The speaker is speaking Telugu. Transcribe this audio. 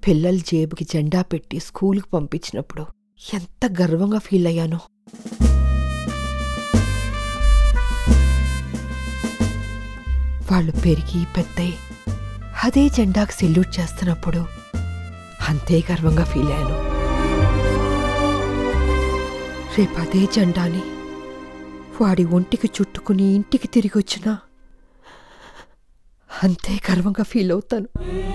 పిల్లల జేబుకి జెండా పెట్టి స్కూలుకు పంపించినప్పుడు ఎంత గర్వంగా ఫీల్ అయ్యానో వాళ్ళు పెరిగి పెద్దయి అదే జెండాకు సెల్యూట్ చేస్తున్నప్పుడు అంతే గర్వంగా ఫీల్ అయ్యాను రేపు అదే జెండాని వాడి ఒంటికి చుట్టుకుని ఇంటికి తిరిగి వచ్చినా అంతే గర్వంగా ఫీల్ అవుతాను